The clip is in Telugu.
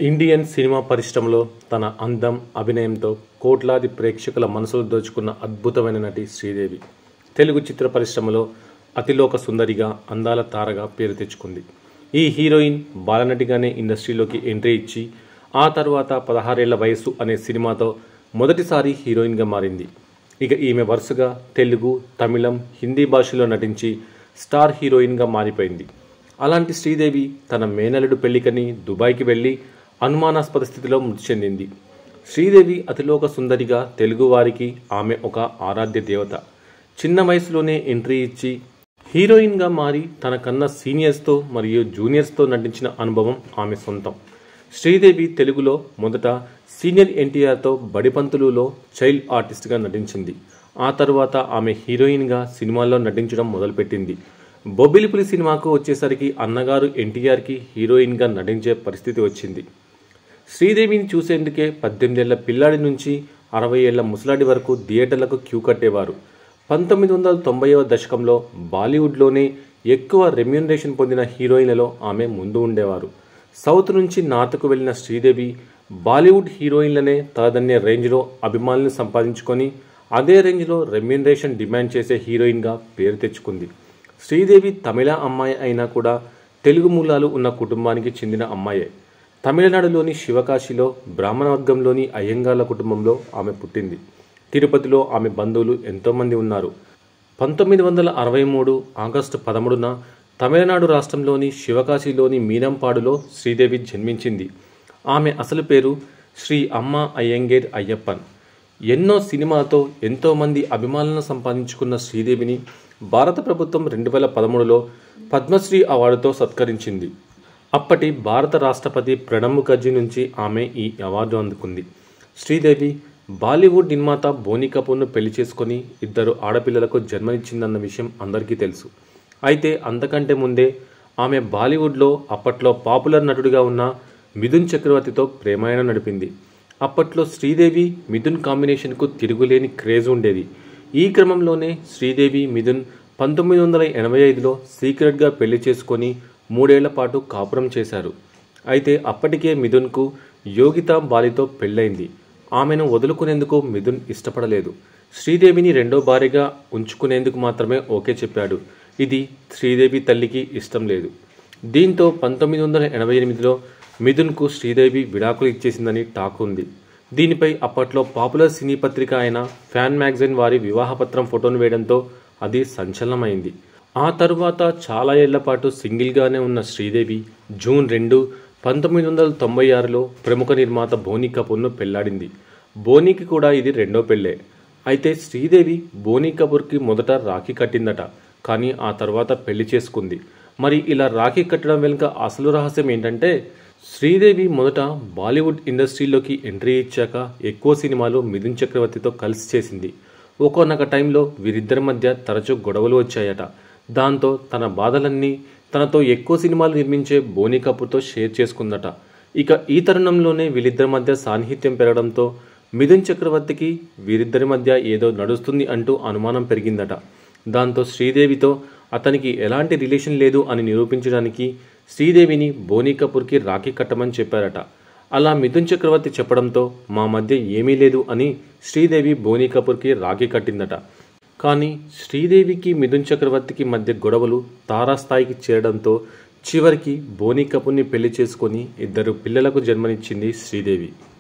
ఇండియన్ సినిమా పరిశ్రమలో తన అందం అభినయంతో కోట్లాది ప్రేక్షకుల మనసులు దోచుకున్న అద్భుతమైన నటి శ్రీదేవి తెలుగు చిత్ర పరిశ్రమలో అతిలోక సుందరిగా అందాల తారగా పేరు తెచ్చుకుంది ఈ హీరోయిన్ బాలనటిగానే ఇండస్ట్రీలోకి ఎంట్రీ ఇచ్చి ఆ తర్వాత పదహారేళ్ల వయస్సు అనే సినిమాతో మొదటిసారి హీరోయిన్గా మారింది ఇక ఈమె వరుసగా తెలుగు తమిళం హిందీ భాషలో నటించి స్టార్ హీరోయిన్గా మారిపోయింది అలాంటి శ్రీదేవి తన మేనలుడు పెళ్లికని దుబాయ్కి వెళ్లి అనుమానాస్పద స్థితిలో మృతి చెందింది శ్రీదేవి అతిలోక సుందరిగా తెలుగువారికి ఆమె ఒక ఆరాధ్య దేవత చిన్న వయసులోనే ఎంట్రీ ఇచ్చి హీరోయిన్గా మారి తన కన్నా సీనియర్స్తో మరియు జూనియర్స్తో నటించిన అనుభవం ఆమె సొంతం శ్రీదేవి తెలుగులో మొదట సీనియర్ ఎన్టీఆర్తో బడిపంతులులో చైల్డ్ ఆర్టిస్ట్గా నటించింది ఆ తరువాత ఆమె హీరోయిన్గా సినిమాల్లో నటించడం మొదలుపెట్టింది బొబ్బిలిపులి సినిమాకు వచ్చేసరికి అన్నగారు ఎన్టీఆర్కి హీరోయిన్గా నటించే పరిస్థితి వచ్చింది శ్రీదేవిని చూసేందుకే పద్దెనిమిదేళ్ల పిల్లాడి నుంచి అరవై ఏళ్ల ముసలాడి వరకు థియేటర్లకు క్యూ కట్టేవారు పంతొమ్మిది వందల తొంభైవ దశకంలో బాలీవుడ్లోనే ఎక్కువ రెమ్యూనరేషన్ పొందిన హీరోయిన్లలో ఆమె ముందు ఉండేవారు సౌత్ నుంచి నార్త్కు వెళ్లిన శ్రీదేవి బాలీవుడ్ హీరోయిన్లనే తలదన్నే రేంజ్లో అభిమానులను సంపాదించుకొని అదే రేంజ్లో రెమ్యూనరేషన్ డిమాండ్ చేసే హీరోయిన్గా పేరు తెచ్చుకుంది శ్రీదేవి తమిళ అమ్మాయి అయినా కూడా తెలుగు మూలాలు ఉన్న కుటుంబానికి చెందిన అమ్మాయే తమిళనాడులోని శివకాశిలో బ్రాహ్మణ వర్గంలోని అయ్యంగార్ల కుటుంబంలో ఆమె పుట్టింది తిరుపతిలో ఆమె బంధువులు ఎంతోమంది ఉన్నారు పంతొమ్మిది వందల అరవై మూడు ఆగస్టు పదమూడున తమిళనాడు రాష్ట్రంలోని శివకాశిలోని మీనంపాడులో శ్రీదేవి జన్మించింది ఆమె అసలు పేరు శ్రీ అమ్మ అయ్యంగేర్ అయ్యప్పన్ ఎన్నో సినిమాలతో ఎంతోమంది అభిమానులను సంపాదించుకున్న శ్రీదేవిని భారత ప్రభుత్వం రెండు వేల పదమూడులో పద్మశ్రీ అవార్డుతో సత్కరించింది అప్పటి భారత రాష్ట్రపతి ప్రణబ్ ముఖర్జీ నుంచి ఆమె ఈ అవార్డు అందుకుంది శ్రీదేవి బాలీవుడ్ నిర్మాత బోనీ కపూర్ను పెళ్లి చేసుకొని ఇద్దరు ఆడపిల్లలకు జన్మనిచ్చిందన్న విషయం అందరికీ తెలుసు అయితే అంతకంటే ముందే ఆమె బాలీవుడ్లో అప్పట్లో పాపులర్ నటుడిగా ఉన్న మిథున్ చక్రవర్తితో ప్రేమాయణం నడిపింది అప్పట్లో శ్రీదేవి మిథున్ కాంబినేషన్కు తిరుగులేని క్రేజ్ ఉండేది ఈ క్రమంలోనే శ్రీదేవి మిథున్ పంతొమ్మిది వందల ఎనభై ఐదులో సీక్రెట్గా పెళ్లి చేసుకొని మూడేళ్ల పాటు కాపురం చేశారు అయితే అప్పటికే మిథున్కు యోగిత బాలితో పెళ్ళైంది ఆమెను వదులుకునేందుకు మిథున్ ఇష్టపడలేదు శ్రీదేవిని రెండో భార్యగా ఉంచుకునేందుకు మాత్రమే ఓకే చెప్పాడు ఇది శ్రీదేవి తల్లికి ఇష్టం లేదు దీంతో పంతొమ్మిది వందల ఎనభై ఎనిమిదిలో మిథున్కు శ్రీదేవి విడాకులు ఇచ్చేసిందని టాక్ ఉంది దీనిపై అప్పట్లో పాపులర్ సినీ పత్రిక అయిన ఫ్యాన్ మ్యాగజైన్ వారి వివాహపత్రం ఫోటోను వేయడంతో అది సంచలనమైంది ఆ తరువాత చాలా ఏళ్ల పాటు సింగిల్గానే ఉన్న శ్రీదేవి జూన్ రెండు పంతొమ్మిది వందల తొంభై ఆరులో ప్రముఖ నిర్మాత బోనీ కపూర్ను పెళ్లాడింది బోనీకి కూడా ఇది రెండో పెళ్ళే అయితే శ్రీదేవి బోనీ కపూర్కి మొదట రాఖీ కట్టిందట కానీ ఆ తర్వాత పెళ్లి చేసుకుంది మరి ఇలా రాఖీ కట్టడం వెనుక అసలు రహస్యం ఏంటంటే శ్రీదేవి మొదట బాలీవుడ్ ఇండస్ట్రీలోకి ఎంట్రీ ఇచ్చాక ఎక్కువ సినిమాలు మిథున్ చక్రవర్తితో కలిసి చేసింది ఒక్కొనొక టైంలో వీరిద్దరి మధ్య తరచూ గొడవలు వచ్చాయట దాంతో తన బాధలన్నీ తనతో ఎక్కువ సినిమాలు నిర్మించే బోనీ కపూర్తో షేర్ చేసుకుందట ఇక ఈ తరుణంలోనే వీళ్ళిద్దరి మధ్య సాన్నిహిత్యం పెరగడంతో మిథున్ చక్రవర్తికి వీరిద్దరి మధ్య ఏదో నడుస్తుంది అంటూ అనుమానం పెరిగిందట దాంతో శ్రీదేవితో అతనికి ఎలాంటి రిలేషన్ లేదు అని నిరూపించడానికి శ్రీదేవిని బోనీ కపూర్కి రాఖీ కట్టమని చెప్పారట అలా మిథున్ చక్రవర్తి చెప్పడంతో మా మధ్య ఏమీ లేదు అని శ్రీదేవి బోనీ కపూర్కి రాఖీ కట్టిందట కానీ శ్రీదేవికి మిథున్ చక్రవర్తికి మధ్య గొడవలు తారాస్థాయికి చేరడంతో చివరికి బోనీ కపూర్ని పెళ్లి చేసుకొని ఇద్దరు పిల్లలకు జన్మనిచ్చింది శ్రీదేవి